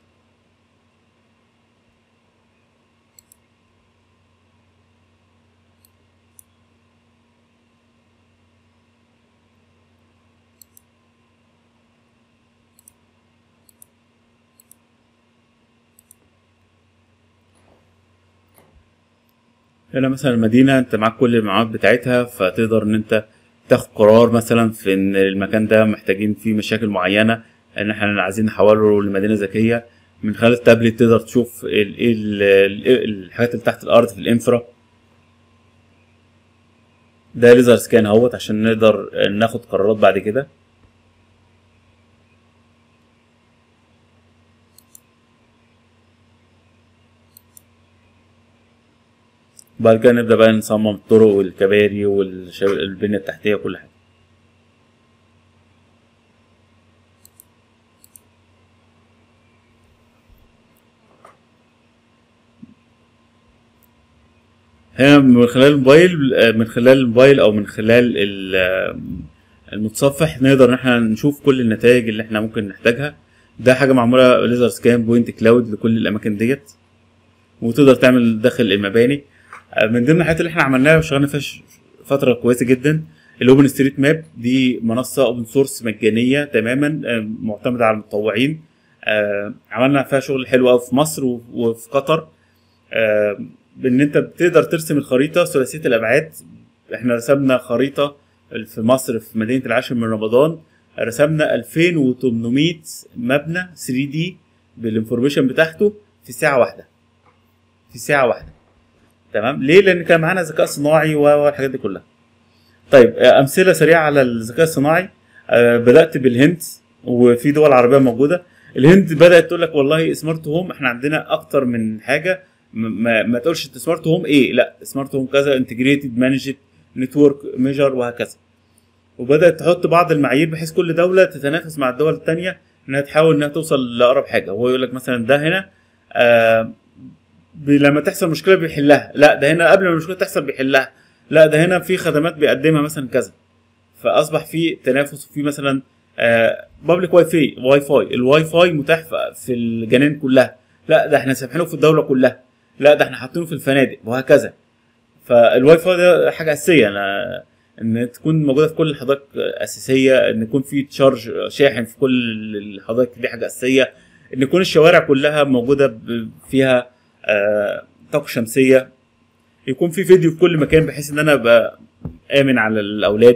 هنا مثلا المدينة انت معاك كل المعلومات بتاعتها فتقدر ان انت تاخد قرار مثلا في ان المكان ده محتاجين فيه مشاكل معينة ان احنا عايزين نحوله لمدينة ذكية من خلال التابلت تقدر تشوف ال- ايه ال- ال- الحاجات اللي تحت الارض في الانفرا ده ليزر سكان اهوت عشان نقدر ناخد قرارات بعد كده وبعد كده نبدا بقى نصمم الطرق والكباري والبنيه التحتيه وكل حاجه هنا من خلال الموبايل آه، من خلال الموبايل او من خلال ال- آه، المتصفح نقدر ان احنا نشوف كل النتائج اللي احنا ممكن نحتاجها ده حاجه معموله ليزر سكان بوينت كلاود لكل الاماكن ديت وتقدر تعمل داخل المباني آه، من ضمن الحاجات اللي احنا عملناها وشغلنا فيها ش- فتره كويسه جدا الاوبن ستريت ماب دي منصه اوبن سورس مجانيه تماما آه، معتمده على المتطوعين آه، عملنا فيها شغل حلو قوي في مصر و- وفي قطر آه، بان انت بتقدر ترسم الخريطه ثلاثيه الابعاد احنا رسمنا خريطه في مصر في مدينه العاشر من رمضان رسمنا 2800 مبنى 3 دي بالانفورميشن بتاعته في ساعه واحده في ساعه واحده تمام ليه لان كان معانا ذكاء صناعي و- والحاجات دي كلها طيب آه، امثله سريعه على الذكاء الصناعي آه، بدات بالهند وفي دول عربيه موجوده الهند بدات تقول لك والله سمارت هوم احنا عندنا اكتر من حاجه م- ما, ما تقولش سمارت هوم ايه لا سمارت هوم كذا انتجريتد مانجد نتورك ميجر وهكذا وبدات تحط بعض المعايير بحيث كل دوله تتنافس مع الدول الثانيه انها تحاول انها توصل لاقرب حاجه وهو يقول لك مثلا ده هنا آه ب- لما تحصل مشكله بيحلها لا ده هنا قبل ما المشكله تحصل بيحلها لا ده هنا في خدمات بيقدمها مثلا كذا فاصبح في تنافس وفي مثلا بابليك واي فاي واي فاي الواي فاي متاح في- في الجنان كلها لا ده احنا سامحينه في الدوله كلها لا ده احنا حاطينه في الفنادق وهكذا فالواي فاي ده حاجه اساسيه انا ان تكون موجوده في كل الحدائق اساسيه ان يكون في تشارج شاحن في كل الحدائق دي حاجه اساسيه ان يكون الشوارع كلها موجوده ب- فيها آه، طاقه شمسيه يكون في فيديو في كل مكان بحيث ان انا ابقى امن على الاولاد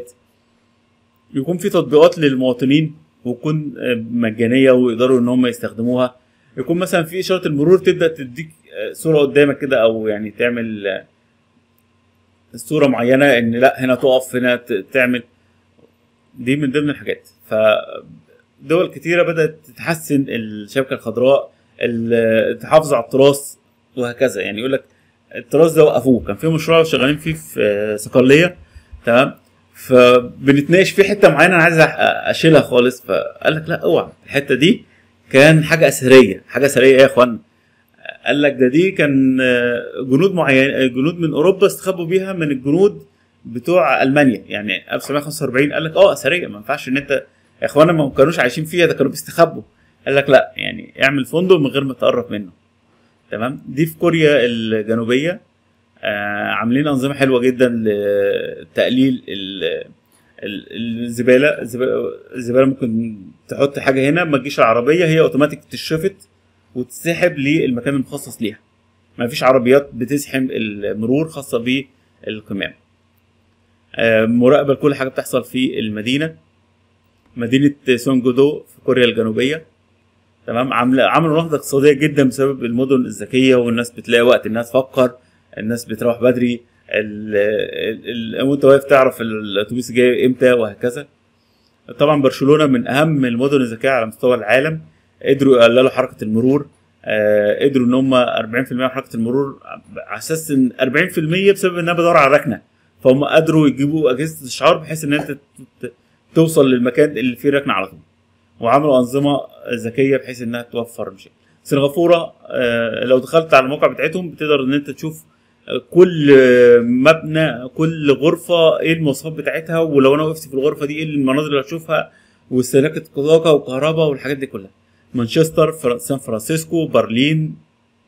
يكون في تطبيقات للمواطنين وتكون آه، مجانيه ويقدروا ان هم يستخدموها يكون مثلا في اشاره المرور تبدا تديك آه، صوره قدامك كده او يعني تعمل آه، صوره معينه ان لا هنا تقف هنا ت- تعمل دي من ضمن الحاجات فدول كتيره بدات تحسن الشبكه الخضراء ال- تحافظ على التراث وهكذا يعني يقول لك التراث ده وقفوه كان في مشروع شغالين فيه في آه، صقليه تمام فبنتناقش في حته معينه انا عايز أح- اشيلها خالص فقال لك لا اوعى الحته دي كان حاجه اثريه حاجه اثريه ايه يا اخوان قال لك ده دي كان آه، جنود معين جنود من اوروبا استخبوا بيها من الجنود بتوع المانيا يعني 1945 قال لك اه اثريه ما ينفعش ان انت يا اخوانا ما كانوش عايشين فيها ده كانوا بيستخبوا قال لك لا يعني اعمل فندق من غير ما تقرب منه تمام دي في كوريا الجنوبيه آه عاملين انظمه حلوه جدا لتقليل ال- ال- الزباله الزباله الزبالة ممكن تحط حاجه هنا ما تجيش العربيه هي اوتوماتيك تتشفط وتسحب للمكان المخصص ليها ما فيش عربيات بتزحم المرور خاصه بالقمام آه، مراقبه لكل حاجه بتحصل في المدينه مدينه سونجودو في كوريا الجنوبيه تمام عامله عملوا نهضه اقتصاديه جدا بسبب المدن الذكيه والناس بتلاقي وقت انها تفكر الناس بتروح بدري ال- ال- ال- وانت واقف تعرف الاتوبيس جاي امتى وهكذا طبعا برشلونه من اهم المدن الذكيه على مستوى العالم قدروا يقللوا حركه المرور آه، قدروا ان هم 40% من حركه المرور على اساس ان 40% بسبب انها بتدور على ركنه فهم قدروا يجيبوا اجهزه الاشعار بحيث ان انت ت- ت- توصل للمكان اللي فيه ركنه على طول وعملوا انظمه ذكيه بحيث انها توفر مشي سنغافوره آه، لو دخلت على الموقع بتاعتهم بتقدر ان انت تشوف آه، كل آه، مبنى كل غرفه ايه المواصفات بتاعتها ولو انا وقفت في الغرفه دي ايه المناظر اللي هتشوفها واستهلاك طاقه وكهرباء والحاجات دي كلها مانشستر فر- سان فرانسيسكو برلين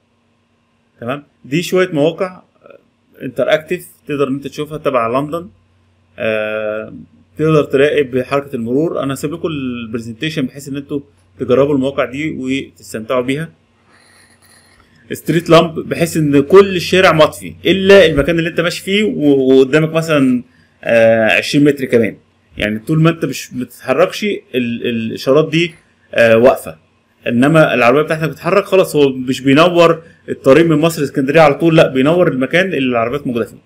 تمام دي شويه مواقع انتر اكتف تقدر ان انت تشوفها تبع لندن آه، تقدر تراقب حركه المرور انا هسيب لكم البرزنتيشن بحيث ان انتوا تجربوا المواقع دي وتستمتعوا بيها ستريت لامب بحيث ان كل الشارع مطفي الا المكان اللي انت ماشي فيه و- وقدامك مثلا آه، 20 متر كمان يعني طول ما انت مش بتتحركش ال- الاشارات دي آه، واقفه انما العربيه بتاعتك بتتحرك خلاص هو مش بينور الطريق من مصر لاسكندريه على طول لا بينور المكان اللي العربيات موجوده فيه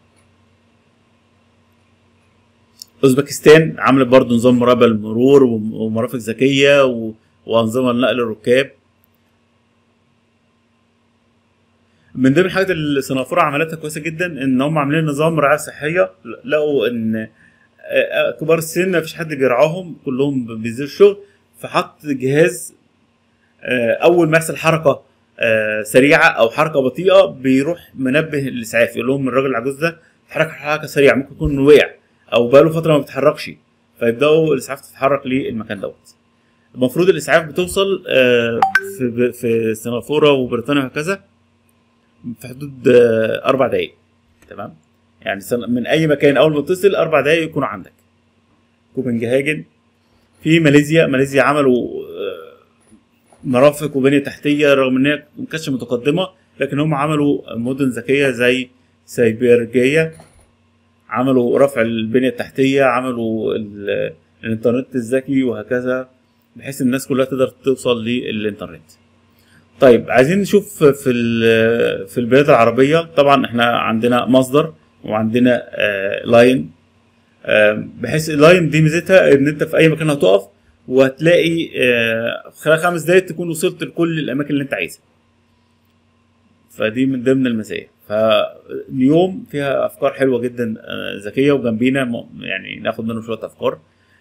اوزبكستان عملت برضو نظام مراقبه للمرور وم- ومرافق ذكيه و... وانظمه لنقل الركاب من ضمن الحاجات اللي سنغافوره عملتها كويسه جدا ان هم عاملين نظام رعايه صحيه لقوا ان آه، آه، كبار السن ما فيش حد بيرعاهم كلهم بينزلوا الشغل فحط جهاز آه، اول ما يحصل حركه آه، سريعه او حركه بطيئه بيروح منبه الاسعاف يقول لهم الراجل العجوز ده حركه حركه سريعه ممكن يكون وقع او بقاله فتره ما بيتحركش فيبداوا الاسعاف تتحرك للمكان دوت المفروض الاسعاف بتوصل آه، في في سنغافوره وبريطانيا وهكذا في حدود آه، اربع دقائق تمام يعني سن- من اي مكان اول ما تتصل اربع دقائق يكونوا عندك كوبنهاجن في ماليزيا ماليزيا عملوا آه، مرافق وبنيه تحتيه رغم ان هي ما كانتش متقدمه لكن هم عملوا مدن ذكيه زي سيبيرجيا عملوا رفع البنيه التحتيه عملوا ال- الانترنت الذكي وهكذا بحيث الناس كلها تقدر توصل للانترنت طيب عايزين نشوف في ال- في البلاد العربيه طبعا احنا عندنا مصدر وعندنا آه، لاين آه، بحيث اللاين دي ميزتها ان انت في اي مكان هتقف وهتلاقي آه، خلال خمس دقايق تكون وصلت لكل الاماكن اللي انت عايزها فدي من ضمن المزايا فنيوم فيها افكار حلوه جدا آه، ذكيه وجنبينا م- يعني ناخد منه شويه افكار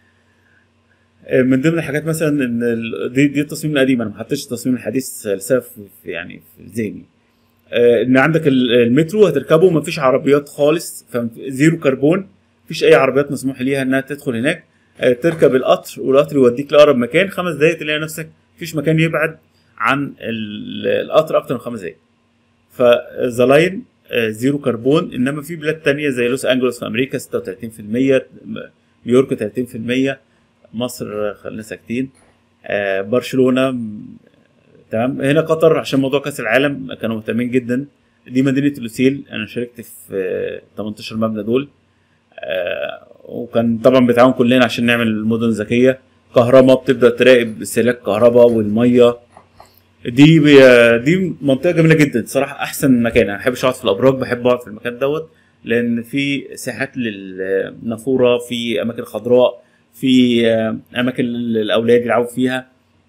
آه، من ضمن الحاجات مثلا ان ال- دي دي التصميم القديم انا ما حطيتش التصميم الحديث لسبب في يعني في ذهني آه، ان عندك ال- المترو هتركبه مفيش عربيات خالص زيرو كربون مفيش اي عربيات مسموح ليها انها تدخل هناك آه، تركب القطر والقطر يوديك لاقرب مكان خمس دقايق تلاقي نفسك مفيش مكان يبعد عن ال- القطر اكتر من خمس دقايق فذا لاين زيرو كربون انما في بلاد تانية زي لوس انجلوس في امريكا 36% نيويورك 30% مصر خلينا ساكتين آه، برشلونه م- تمام هنا قطر عشان موضوع كاس العالم كانوا مهتمين جدا دي مدينه لوسيل انا شاركت في آه، 18 مبنى دول آه، وكان طبعا بنتعاون كلنا عشان نعمل المدن الذكيه كهرباء بتبدا تراقب استهلاك الكهرباء والميه دي بي- دي منطقه جميله جدا صراحه احسن مكان انا ما بحبش اقعد في الابراج بحب اقعد في المكان دوت لان في ساحات للنافوره في اماكن خضراء في آه، اماكن الاولاد يلعبوا فيها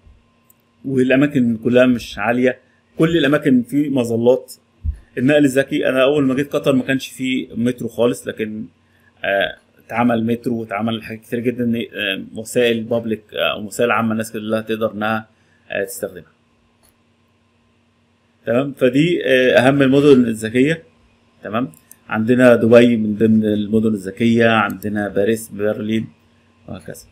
والاماكن كلها مش عاليه كل الاماكن في مظلات النقل الذكي انا اول ما جيت قطر ما كانش فيه مترو خالص لكن آه، اتعمل مترو واتعمل حاجات كتير جدا آه، وسائل بابليك او وسائل عامه الناس كلها تقدر انها آه، تستخدمها تمام فدي آه، اهم المدن الذكيه تمام عندنا دبي من ضمن المدن الذكيه عندنا باريس برلين وهكذا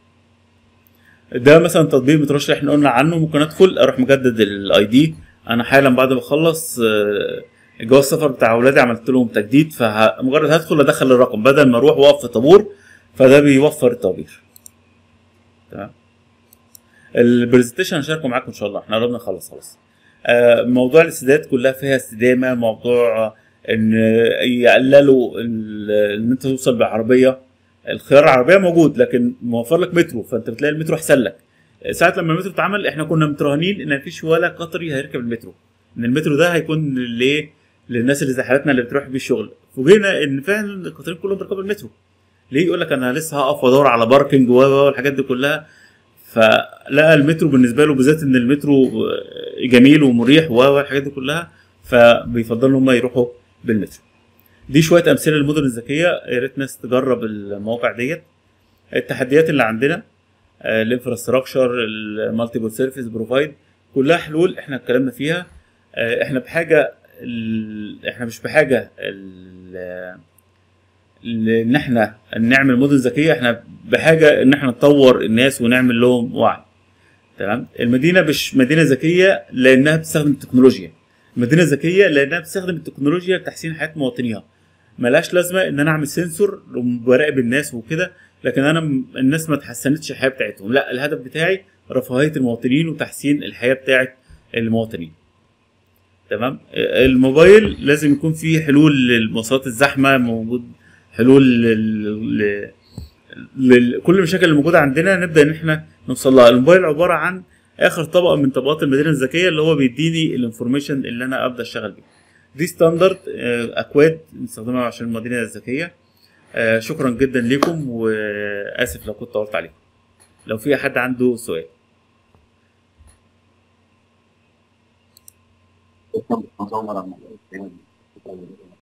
ده مثلا تطبيق مترشح احنا قلنا عنه ممكن ادخل اروح مجدد الاي دي انا حالا بعد ما اخلص آه، جواز السفر بتاع اولادي عملت لهم تجديد فمجرد هدخل ادخل الرقم بدل ما اروح واقف في طابور فده بيوفر الطوابير تمام البرزنتيشن هشاركه معاكم ان شاء الله احنا قربنا نخلص خلاص آه، موضوع الاستدامات كلها فيها استدامه موضوع آه، ان يقللوا ال- ان انت توصل بعربيه الخيار العربيه موجود لكن موفر لك مترو فانت بتلاقي المترو احسن لك ساعه لما المترو اتعمل احنا كنا متراهنين ان مفيش ولا قطري هيركب المترو ان المترو ده هيكون ليه للناس اللي زي حالتنا اللي بتروح بيه الشغل فوجئنا ان فعلا القطارين كلهم بيركبوا المترو ليه يقول لك انا لسه هقف وادور على باركنج و- و- والحاجات دي كلها فلقى المترو بالنسبه له بالذات ان المترو جميل ومريح و- والحاجات دي كلها فبيفضلوا ان هم يروحوا بالمترو دي شويه امثله للمدن الذكيه يا ريت ناس تجرب المواقع ديت التحديات اللي عندنا الانفراستراكشر المالتيبل سيرفيس بروفايد كلها حلول احنا اتكلمنا فيها آه، احنا بحاجه ال- احنا مش بحاجه ال- ل- ان احنا نعمل مدن ذكيه احنا بحاجه ان احنا نطور الناس ونعمل لهم وعي تمام المدينه مش مدينه ذكيه لانها بتستخدم التكنولوجيا مدينه ذكيه لانها بتستخدم التكنولوجيا لتحسين حياه مواطنيها ملهاش لازمه ان انا اعمل سنسور وبراقب الناس وكده لكن انا م- الناس ما تحسنتش الحياه بتاعتهم لا الهدف بتاعي رفاهيه المواطنين وتحسين الحياه بتاعت المواطنين تمام الموبايل لازم يكون فيه حلول للمواصلات الزحمه موجود حلول لل... ل... لل... كل المشاكل اللي موجوده عندنا نبدا ان احنا نوصل لها الموبايل عباره عن اخر طبقه من طبقات المدينه الذكيه اللي هو بيديني الانفورميشن اللي انا ابدا اشتغل بيه دي ستاندرد آه، اكواد نستخدمها عشان المدينه الذكيه آه، شكرا جدا لكم واسف لو كنت طولت عليكم لو في حد عنده سؤال تسلم مصور على الموضوع.